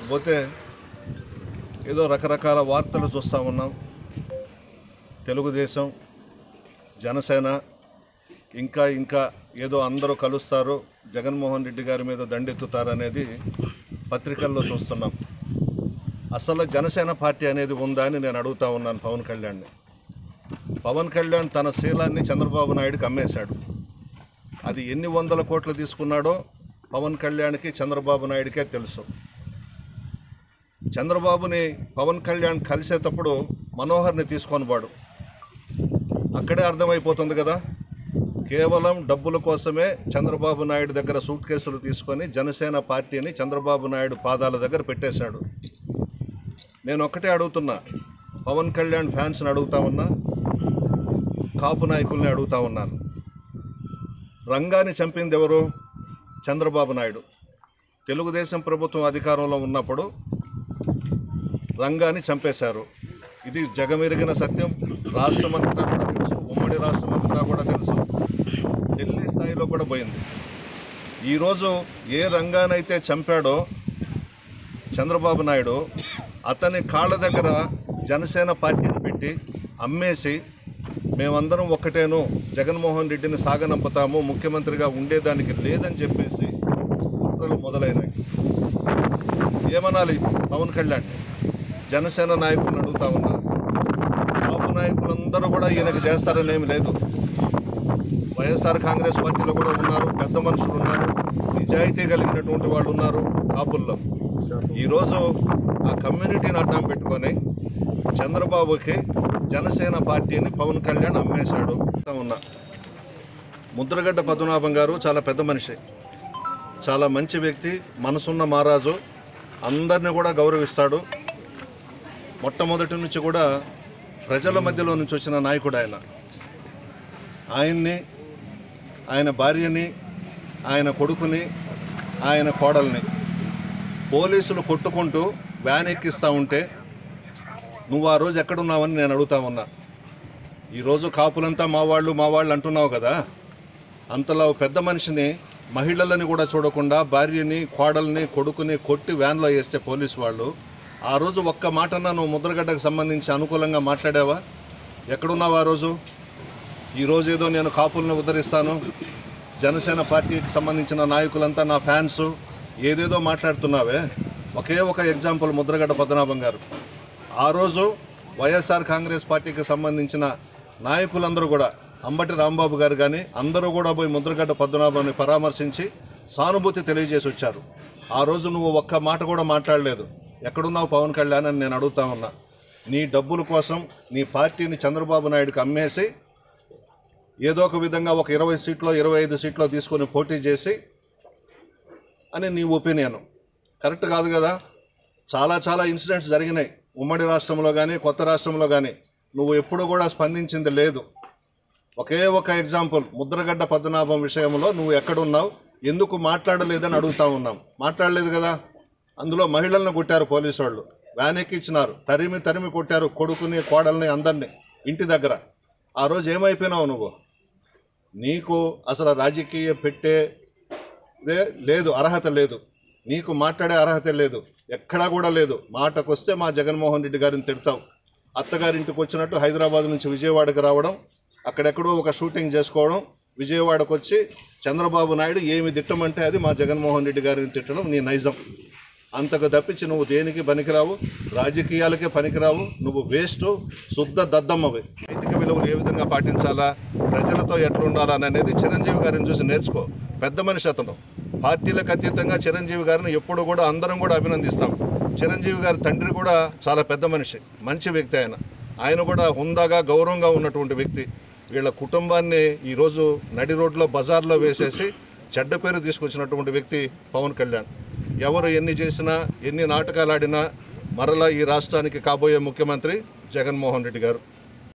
ఇకపోతే ఏదో రకరకాల వార్తలు చూస్తూ ఉన్నాం తెలుగుదేశం జనసేన ఇంకా ఇంకా ఏదో అందరూ కలుస్తారు జగన్మోహన్ రెడ్డి గారి మీద దండెత్తుతారనేది పత్రికల్లో చూస్తున్నాం అసలు జనసేన పార్టీ అనేది ఉందా అని నేను అడుగుతా ఉన్నాను పవన్ కళ్యాణ్ని పవన్ కళ్యాణ్ తన శీలాన్ని చంద్రబాబు నాయుడుకి అమ్మేశాడు అది ఎన్ని వందల కోట్లు తీసుకున్నాడో పవన్ కళ్యాణ్కి చంద్రబాబు నాయుడికే తెలుసు చంద్రబాబుని పవన్ కళ్యాణ్ కలిసేటప్పుడు మనోహర్ని తీసుకొని వాడు అక్కడే అర్థమైపోతుంది కదా కేవలం డబ్బుల కోసమే చంద్రబాబు నాయుడు దగ్గర సూట్ కేసులు తీసుకొని జనసేన పార్టీని చంద్రబాబు నాయుడు పాదాల దగ్గర పెట్టేశాడు నేను ఒక్కటే అడుగుతున్నా పవన్ కళ్యాణ్ ఫ్యాన్స్ని అడుగుతా ఉన్నా కాపు నాయకుల్ని అడుగుతా ఉన్నాను రంగాన్ని చంపింది ఎవరు చంద్రబాబు నాయుడు తెలుగుదేశం ప్రభుత్వం అధికారంలో ఉన్నప్పుడు రంగాన్ని చంపేశారు ఇది జగమెరిగిన సత్యం రాష్ట్రమంతటా కూడా తెలుసు ఉమ్మడి రాష్ట్రమంతటా కూడా తెలుసు ఢిల్లీ స్థాయిలో కూడా పోయింది ఈరోజు ఏ రంగానైతే చంపాడో చంద్రబాబు నాయుడు అతని కాళ్ళ దగ్గర జనసేన పార్టీని పెట్టి అమ్మేసి మేమందరం ఒక్కటేను జగన్మోహన్ రెడ్డిని సాగనంపుతాము ముఖ్యమంత్రిగా ఉండేదానికి లేదని చెప్పేసి కుట్రలు మొదలైనాయి ఏమనాలి పవన్ కళ్యాణ్ జనసేన నాయకులను అడుగుతా ఉన్నా కాపు నాయకులందరూ కూడా ఈయనకు చేస్తారని ఏమి లేదు వైఎస్ఆర్ కాంగ్రెస్ పార్టీలో కూడా ఉన్నారు పెద్ద మనుషులు ఉన్నారు నిజాయితీ కలిగినటువంటి వాళ్ళు ఉన్నారు కాపుల్లో ఈరోజు ఆ కమ్యూనిటీని అడ్డం పెట్టుకొని చంద్రబాబుకి జనసేన పార్టీని పవన్ కళ్యాణ్ అమ్మేశాడు ఉన్నా ముద్రగడ్డ పద్మనాభం గారు చాలా పెద్ద మనిషి చాలా మంచి వ్యక్తి మనసున్న మహారాజు అందరిని కూడా గౌరవిస్తాడు మొట్టమొదటి నుంచి కూడా ప్రజల మధ్యలో నుంచి వచ్చిన నాయకుడు ఆయన ఆయన్ని ఆయన భార్యని ఆయన కొడుకుని ఆయన కోడల్ని పోలీసులు కొట్టుకుంటూ వ్యాన్ ఎక్కిస్తూ ఉంటే నువ్వు ఆ రోజు ఎక్కడున్నావని నేను అడుగుతా ఉన్నా ఈరోజు కాపులంతా మా వాళ్ళు మా వాళ్ళు అంటున్నావు కదా అంతలా ఓ పెద్ద మనిషిని మహిళలని కూడా చూడకుండా భార్యని కోడల్ని కొడుకుని కొట్టి వ్యాన్లో వేస్తే పోలీసు వాళ్ళు ఆ రోజు ఒక్క మాటన్నా నువ్వు ముద్రగడ్డకు సంబంధించి అనుకూలంగా మాట్లాడావా ఎక్కడున్నావు ఆ రోజు ఈరోజు ఏదో నేను కాపుల్ని ఉద్ధరిస్తాను జనసేన పార్టీకి సంబంధించిన నాయకులంతా నా ఫ్యాన్స్ ఏదేదో మాట్లాడుతున్నావే ఒకే ఒక ఎగ్జాంపుల్ ముద్రగడ్డ పద్మనాభం గారు ఆ రోజు వైఎస్ఆర్ కాంగ్రెస్ పార్టీకి సంబంధించిన నాయకులందరూ కూడా అంబటి రాంబాబు గారు కానీ అందరూ కూడా పోయి ముద్రగడ్డ పద్మనాభంని పరామర్శించి సానుభూతి తెలియజేసి వచ్చారు ఆ రోజు నువ్వు ఒక్క మాట కూడా మాట్లాడలేదు ఎక్కడున్నావు పవన్ కళ్యాణ్ అని నేను అడుగుతా ఉన్నా నీ డబ్బుల కోసం నీ పార్టీని చంద్రబాబు నాయుడుకి అమ్మేసి ఏదో ఒక విధంగా ఒక ఇరవై సీట్లో ఇరవై ఐదు సీట్లో తీసుకొని పోటీ చేసి అని నీ ఒపీనియన్ కరెక్ట్ కాదు కదా చాలా చాలా ఇన్సిడెంట్స్ జరిగినాయి ఉమ్మడి రాష్ట్రంలో కానీ కొత్త రాష్ట్రంలో కానీ నువ్వు ఎప్పుడు కూడా స్పందించింది లేదు ఒకే ఒక ఎగ్జాంపుల్ ముద్రగడ్డ పద్మనాభం విషయంలో నువ్వు ఎక్కడున్నావు ఎందుకు మాట్లాడలేదని అడుగుతా ఉన్నాం మాట్లాడలేదు కదా అందులో మహిళలను కొట్టారు పోలీసు వాళ్ళు వ్యాన్ ఎక్కించినారు తరిమి తరిమి కొట్టారు కొడుకుని కోడల్ని అందరినీ ఇంటి దగ్గర ఆ రోజు ఏమైపోయినావు నువ్వు నీకు అసలు రాజకీయ పెట్టే ఇదే లేదు అర్హత లేదు నీకు మాట్లాడే అర్హత లేదు ఎక్కడా కూడా లేదు మాటకొస్తే మా జగన్మోహన్ రెడ్డి గారిని తిడతావు అత్తగారింటికి వచ్చినట్టు హైదరాబాద్ నుంచి విజయవాడకు రావడం అక్కడెక్కడో ఒక షూటింగ్ చేసుకోవడం విజయవాడకు వచ్చి చంద్రబాబు నాయుడు ఏమి తిట్టమంటే అది మా జగన్మోహన్ రెడ్డి గారిని తిట్టడం నీ నైజం అంతకు తప్పించి నువ్వు దేనికి పనికిరావు రాజకీయాలకే పనికిరావు నువ్వు వేస్ట్ శుద్ధ దద్దమ్మవి నైతిక విలువలు ఏ విధంగా పాటించాలా ప్రజలతో ఎట్లుండాలా అనేది చిరంజీవి గారిని చూసి నేర్చుకో పెద్ద మనిషి అతను పార్టీలకు అతీతంగా చిరంజీవి గారిని ఎప్పుడు కూడా అందరం కూడా అభినందిస్తాం చిరంజీవి గారి తండ్రి కూడా చాలా పెద్ద మనిషి మంచి వ్యక్తి ఆయన ఆయన కూడా హుందాగా గౌరవంగా ఉన్నటువంటి వ్యక్తి వీళ్ళ కుటుంబాన్ని ఈరోజు నడి రోడ్లో బజార్లో వేసేసి చెడ్డ పేరు తీసుకొచ్చినటువంటి వ్యక్తి పవన్ కళ్యాణ్ ఎవరు ఎన్ని చేసినా ఎన్ని నాటకాలు ఆడినా మరలా ఈ రాష్ట్రానికి కాబోయే ముఖ్యమంత్రి జగన్మోహన్ రెడ్డి గారు